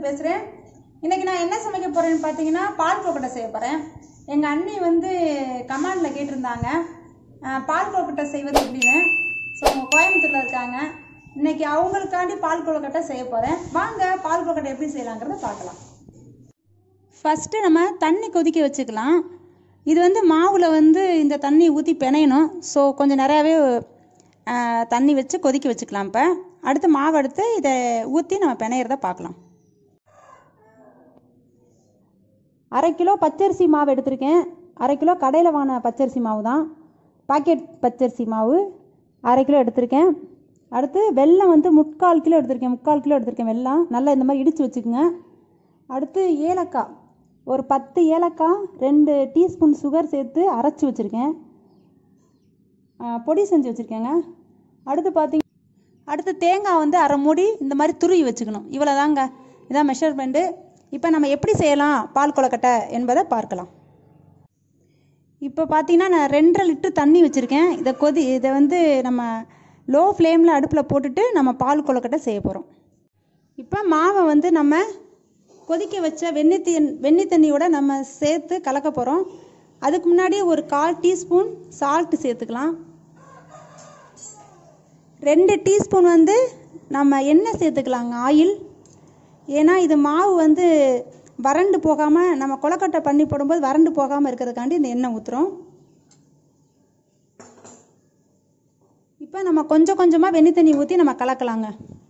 பேசுகிறேன் இன்றைக்கி நான் என்ன சமைக்க போகிறேன்னு பார்த்தீங்கன்னா பால் கொழுக்கட்டை செய்ய போகிறேன் எங்கள் அண்ணி வந்து கமாண்டில் கேட்டிருந்தாங்க அஹ், பால் கொழுக்கட்டை செய்வது எப்படின்னு ஸோ அவங்க கோயம்புத்தூரில் இருக்காங்க இன்னைக்கு அவங்களுக்காண்டி பால் கொழுக்கட்டை செய்ய போகிறேன் வாங்க பால் கொழுக்கட்டை எப்படி செய்யலாங்கிறத பார்க்கலாம் ஃபஸ்ட்டு நம்ம தண்ணி கொதிக்க வச்சுக்கலாம் இது வந்து மாவில் வந்து இந்த தண்ணி ஊற்றி பிணையணும் ஸோ கொஞ்சம் நிறையாவே அஹ், தண்ணி வச்சு கொதிக்க வச்சுக்கலாம் இப்போ அடுத்து மாவு எடுத்து இதை ஊற்றி நம்ம பிணையிறத பார்க்கலாம் அரை கிலோ பச்சரிசி மாவு எடுத்திருக்கேன் அரை கிலோ கடையில் வாங்கின பச்சரிசி மாவு தான் பாக்கெட் பச்சரிசி மாவு அரை கிலோ எடுத்திருக்கேன் அடுத்து வெல்லம் வந்து முக்கால் கிலோ எடுத்திருக்கேன் முக்கால் கிலோ எடுத்திருக்கேன் வெல்லம் நல்லா இந்த மாதிரி இடித்து வச்சுக்கோங்க அடுத்து ஏலக்காய் ஒரு பத்து ஏலக்காய் ரெண்டு டீஸ்பூன் சுகர் சேர்த்து அரைச்சி வச்சுருக்கேன் பொடி செஞ்சு வச்சுருக்கேங்க அடுத்து பார்த்தீங்க அடுத்து தேங்காய் வந்து அரை மூடி இந்த மாதிரி துருவி வச்சுக்கணும் இவ்வளோ தாங்க இதான் மெஷர்மெண்ட்டு இப்போ நம்ம எப்படி செய்யலாம் பால் கொழுக்கட்டை என்பதை பார்க்கலாம் இப்போ பார்த்தீங்கன்னா நான் ரெண்டரை லிட்டர் தண்ணி வச்சுருக்கேன் இதை கொதி இதை வந்து நம்ம லோ ஃப்ளேமில் அடுப்பில் போட்டுட்டு நம்ம பால் கொழுக்கட்டை செய்ய போகிறோம் இப்போ மாவை வந்து நம்ம கொதிக்க வச்ச வெண்ணெய் தீ வெண்ணெய் தண்ணியோட நம்ம சேர்த்து கலக்க போகிறோம் அதுக்கு முன்னாடி ஒரு கால் டீஸ்பூன் சால்ட்டு சேர்த்துக்கலாம் ரெண்டு டீஸ்பூன் வந்து நம்ம எண்ணெய் சேர்த்துக்கலாங்க ஆயில் ஏன்னா இது மாவு வந்து வறண்டு போகாமல் நம்ம கொலக்கட்டை பண்ணி போடும்போது வறண்டு போகாமல் இருக்கிறதுக்காண்டி இந்த எண்ணெய் ஊற்றுறோம் இப்போ நம்ம கொஞ்சம் கொஞ்சமாக வெண்ணெய் தண்ணி ஊற்றி நம்ம கலக்கலாங்க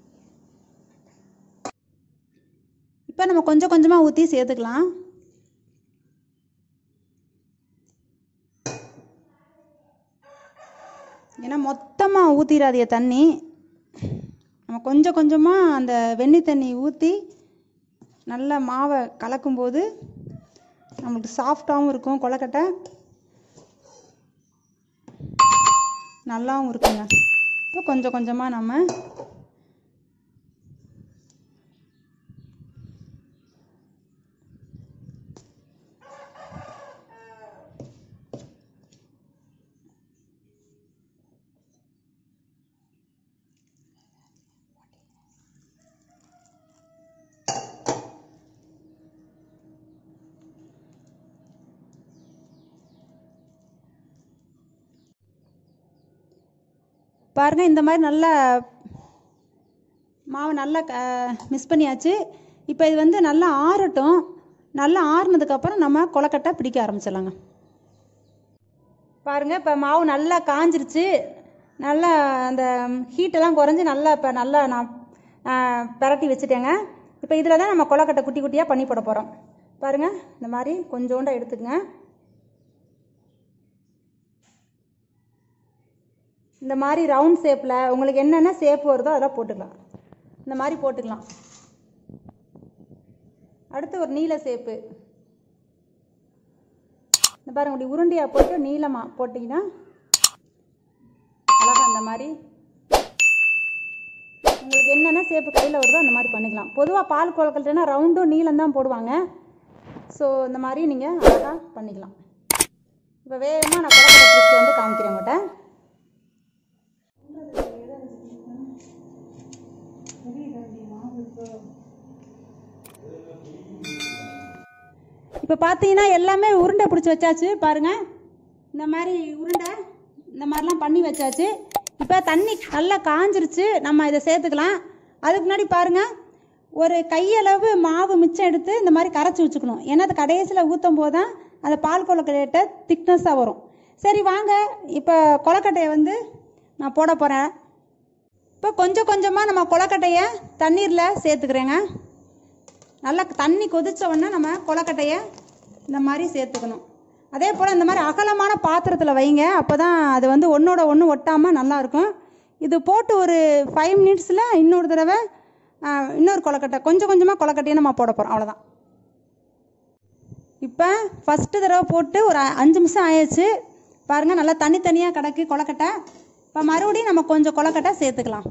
இப்போ நம்ம கொஞ்சம் கொஞ்சமாக ஊற்றி சேர்த்துக்கலாம் ஏன்னா மொத்தமாக ஊற்றிடாதிய தண்ணி நம்ம கொஞ்சம் கொஞ்சமாக அந்த வெண்ணெய் தண்ணி ஊற்றி நல்லா மாவை கலக்கும்போது நம்மளுக்கு சாஃப்டாகவும் இருக்கும் கொலக்கட்டை நல்லாவும் இருக்குங்க இப்போ கொஞ்சம் கொஞ்சமாக நம்ம பாருங்க இந்த மாதிரி நல்லா மாவு நல்லா மிஸ் பண்ணியாச்சு இப்போ இது வந்து நல்லா ஆறட்டும் நல்லா ஆறுனதுக்கப்புறம் நம்ம கொலக்கட்டை பிடிக்க ஆரம்பிச்சிடலாங்க பாருங்க இப்போ மாவு நல்லா காஞ்சிருச்சு நல்லா அந்த ஹீட்டெல்லாம் குறைஞ்சி நல்லா இப்போ நல்லா நான் ஆ, பிரட்டி வச்சுட்டேங்க இப்போ இதில் தான் நம்ம கொலக்கட்டை குட்டி குட்டியாக பண்ணி போட போகிறோம் பாருங்க இந்த மாதிரி கொஞ்சோண்டா எடுத்துக்கங்க இந்த மாதிரி ரவுண்ட் ஷேப்பில் உங்களுக்கு என்னென்ன ஷேப் வருதோ அதெல்லாம் போட்டுக்கலாம் இந்த மாதிரி போட்டுக்கலாம் அடுத்து ஒரு நீல ஷேப்பு இந்த பாருங்க இப்படி உருண்டையாக போட்டு நீளமாக போட்டிங்கன்னா அழகா இந்த மாதிரி உங்களுக்கு என்னென்ன ஷேப்பு கையில் வருதோ அந்த மாதிரி பண்ணிக்கலாம் பொதுவாக பால் கொழுக்கட்டைனா ரவுண்டும் நீளம் தான் போடுவாங்க ஸோ இந்த மாதிரி நீங்கள் அழகாக பண்ணிக்கலாம் இப்போ வேகமாக நான் கொழக்கட்டை பிடிச்சி வந்து காமிக்கிறேன் உங்கள்கிட்ட இப்போ பார்த்தீங்கன்னா எல்லாமே உருண்டை பிடிச்சி வச்சாச்சு பாருங்க இந்த மாதிரி உருண்டை இந்த மாதிரிலாம் பண்ணி வச்சாச்சு இப்போ தண்ணி நல்லா காஞ்சிருச்சு நம்ம இதை சேர்த்துக்கலாம் அதுக்கு முன்னாடி பாருங்க ஒரு கையளவு மாவு மிச்சம் எடுத்து இந்த மாதிரி கரைச்சி வச்சுக்கணும் ஏன்னா அது கடைசியில் ஊற்றும் போது தான் அந்த பால் கொலக்கட்டையிட்ட திக்னஸாக வரும் சரி வாங்க இப்போ கொலக்கட்டையை வந்து நான் போட போகிறேன் இப்போ கொஞ்சம் கொஞ்சமாக நம்ம கொலக்கட்டையை தண்ணீரில் சேர்த்துக்கிறேங்க நல்லா தண்ணி கொதிச்ச உடனே நம்ம கொலக்கட்டையை இந்த மாதிரி சேர்த்துக்கணும் அதே போல் இந்த மாதிரி அகலமான பாத்திரத்தில் வைங்க அப்போ தான் அது வந்து ஒன்றோட ஒன்று ஒட்டாமல் நல்லாயிருக்கும் இது போட்டு ஒரு ஃபைவ் மினிட்ஸில் இன்னொரு தடவை ஆ, இன்னொரு கொலக்கட்டை கொஞ்சம் கொஞ்சமாக கொலக்கட்டையை நம்ம போட போகிறோம் அவ்வளோதான் இப்போ ஃபஸ்ட்டு தடவை போட்டு ஒரு அ- அஞ்சு நிமிஷம் ஆயிடுச்சு பாருங்கள் நல்லா தனித்தனியாக கிடக்கு கொலக்கட்டை இப்போ மறுபடியும் நம்ம கொஞ்சம் கொலக்கட்டை சேர்த்துக்கலாம்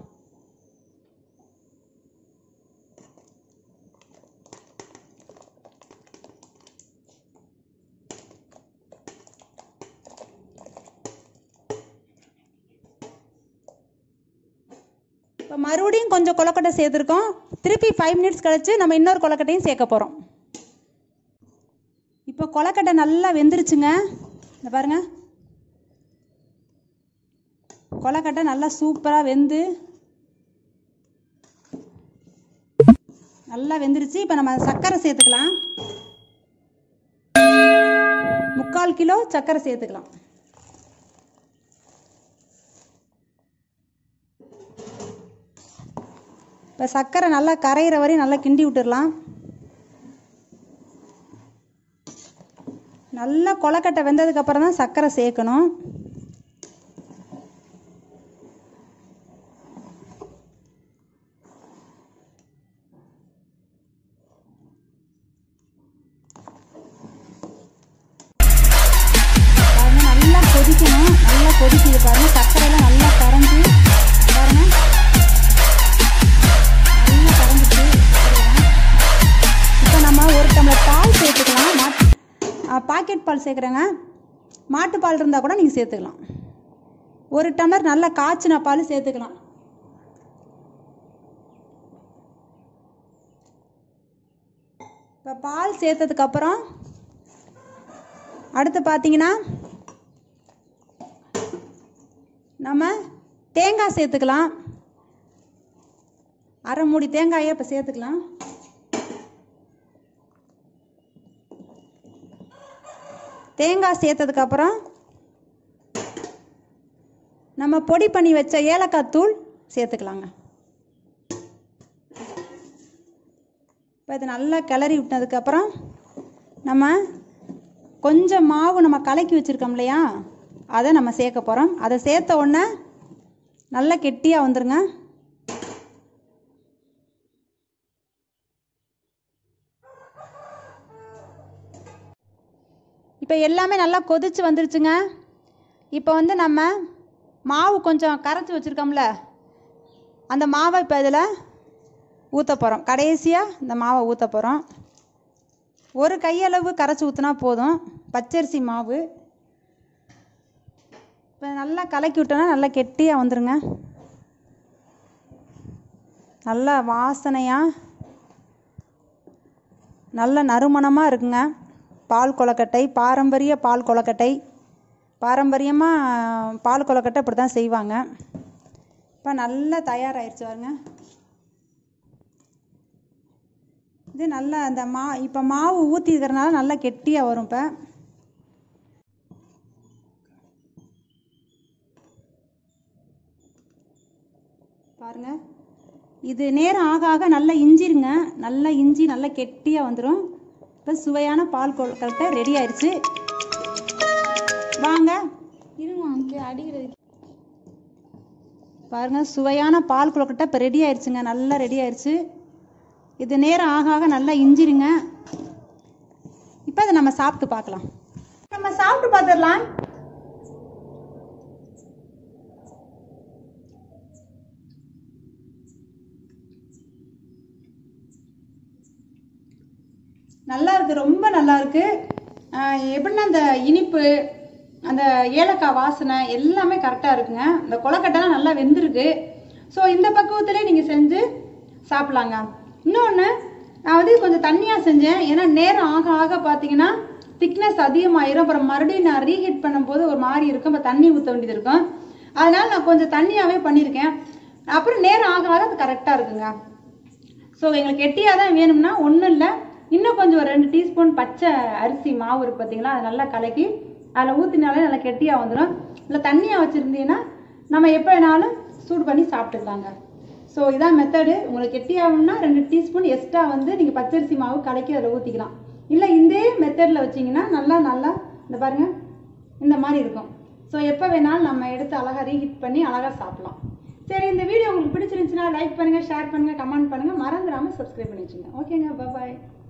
இப்போ இப்போ மறுபடியும் கொஞ்சம் கொலக்கட்டை சேர்த்துருக்கோம் திருப்பி ஃபைவ் மினிட்ஸ் கழிச்சு நம்ம இன்னொரு கொலக்கட்டையும் சேர்க்க போகிறோம் இப்போ கொலக்கட்டை நல்லா வெந்துருச்சுங்க இந்த பாருங்க கொலக்கட்டை நல்லா சூப்பராக வெந்து நல்லா வெந்துருச்சு இப்போ நம்ம சர்க்கரை சேர்த்துக்கலாம் முக்கால் கிலோ சர்க்கரை சேர்த்துக்கலாம் இப்போ சர்க்கரை நல்லா கரையிற வரையும் நல்லா கிண்டி விட்டுடலாம் நல்லா கொலக்கட்டை வெந்ததுக்கு அப்புறம் தான் சர்க்கரை சேர்க்கணும் பாருங்க நல்லா கொதிக்கணும் நல்லா கொதிக்குது பாருங்க சர்க்கரையெல்லாம் நல்லா கரைஞ்சி பாருங்க நல்லா கரைஞ்சிச்சு இப்போ நம்ம ஒரு டம்ளர் பால் சேர்த்துக்கலாம் மாட்டு பாக்கெட் பால் சேர்க்குறேங்க மாட்டு பால் இருந்தால் கூட நீங்கள் சேர்த்துக்கலாம் ஒரு டம்ளர் நல்லா காய்ச்சின பால் சேர்த்துக்கலாம் இப்போ பால் சேர்த்ததுக்கப்புறம் அடுத்து பார்த்தீங்கன்னா நம்ம தேங்காய் சேர்த்துக்கலாம் அரை மூடி தேங்காயை இப்போ சேர்த்துக்கலாம் தேங்காய் சேர்த்ததுக்கப்புறம் நம்ம பொடி பண்ணி வச்ச ஏலக்காய் தூள் சேர்த்துக்கலாங்க இப்போ இது நல்லா கிளறி விட்டதுக்கப்புறம் நம்ம கொஞ்சம் மாவு நம்ம கலக்கி வச்சுருக்கோம் இல்லையா அதை நம்ம சேர்க்க போகிறோம் அதை சேர்த்த உடனே நல்லா கெட்டியாக வந்துருங்க இப்போ எல்லாமே நல்லா கொதிச்சு வந்துருச்சுங்க இப்போ வந்து நம்ம மாவு கொஞ்சம் கரைச்சி வச்சுருக்கோம்ல அந்த மாவை இப்போ இதில் ஊற்ற போகிறோம் கடைசியாக இந்த மாவை ஊற்ற போகிறோம் ஒரு கையளவு கரைச்சி ஊற்றினா போதும் பச்சரிசி மாவு இப்போ நல்லா கலக்கி விட்டோன்னா நல்லா கெட்டியாக வந்துருங்க நல்லா வாசனையாக நல்ல நறுமணமாக இருக்குங்க பால் கொலக்கட்டை பாரம்பரிய பால் கொலக்கட்டை பாரம்பரியமாக பால் கொலக்கட்டை இப்படி தான் செய்வாங்க இப்போ நல்லா தயாராகிடுச்சு பாருங்க இது நல்லா அந்த மா இப்போ மாவு ஊற்றி இருக்கிறனால நல்லா கெட்டியாக வரும் இப்போ பாருங்க இது நேரம் ஆக ஆக நல்லா இஞ்சிருங்க நல்லா இஞ்சி நல்லா கெட்டியாக வந்துடும் இப்போ சுவையான பால் கொழுக்கட்டை ரெடி ஆயிடுச்சு வாங்க இருங்க அங்கே அடிக்கிறது பாருங்க சுவையான பால் கொழுக்கட்டை இப்போ ரெடி ஆயிடுச்சுங்க நல்லா ரெடி ஆயிடுச்சு இது நேரம் ஆக ஆக நல்லா இஞ்சிருங்க இப்போ அதை நம்ம சாப்பிட்டு பார்க்கலாம் நம்ம சாப்பிட்டு பார்த்துடலாம் நல்லா இருக்கு ரொம்ப நல்லா இருக்கு ஆஹ் எப்படின்னா அந்த இனிப்பு அந்த ஏலக்காய் வாசனை எல்லாமே கரெக்டாக இருக்குங்க இந்த கொலக்கட்டைலாம் நல்லா வெந்திருக்கு ஸோ இந்த பக்குவத்திலே நீங்கள் செஞ்சு சாப்பிட்லாங்க இன்னொன்று நான் வந்து கொஞ்சம் தண்ணியாக செஞ்சேன் ஏன்னா நேரம் ஆக ஆக பார்த்தீங்கன்னா திக்னஸ் அதிகமாயிரும் அப்புறம் மறுபடியும் நான் ரீஹீட் பண்ணும்போது ஒரு மாதிரி இருக்கும் இப்போ தண்ணி ஊற்ற வேண்டியது இருக்கும் அதனால நான் கொஞ்சம் தண்ணியாகவே பண்ணியிருக்கேன் அப்புறம் நேரம் ஆக ஆக அது கரெக்டாக இருக்குங்க ஸோ எங்களுக்கு கெட்டியாக தான் வேணும்னா ஒன்றும் இல்லை இன்னும் கொஞ்சம் ஒரு ரெண்டு டீஸ்பூன் பச்சை அரிசி மாவு இருக்கு பார்த்தீங்களா அதை நல்லா கலக்கி அதில் ஊற்றினாலே நல்லா கெட்டியாக வந்துடும் இல்லை தண்ணியாக வச்சுருந்தீங்கன்னா நம்ம எப்போ வேணாலும் சூடு பண்ணி சாப்பிட்டுக்கலாங்க ஸோ இதான் மெத்தடு உங்களுக்கு கெட்டியாகணும்னா ரெண்டு டீஸ்பூன் எக்ஸ்ட்ரா வந்து நீங்கள் பச்சரிசி மாவு கலக்கி அதில் ஊற்றிக்கலாம் இல்லை இதே மெத்தடில் வச்சிங்கன்னா நல்லா நல்லா இந்த பாருங்கள் இந்த மாதிரி இருக்கும் ஸோ எப்போ வேணாலும் நம்ம எடுத்து அழகாக ரீஹீட் பண்ணி அழகாக சாப்பிடலாம் சரி இந்த வீடியோ உங்களுக்கு பிடிச்சிருந்துச்சுன்னா லைக் பண்ணுங்கள் ஷேர் பண்ணுங்கள் கமெண்ட் பண்ணுங்கள் மறந்துடாமல் சப்ஸ்கிரைப் பண்ணி வச்சுங்க ஓகேங்க பாய்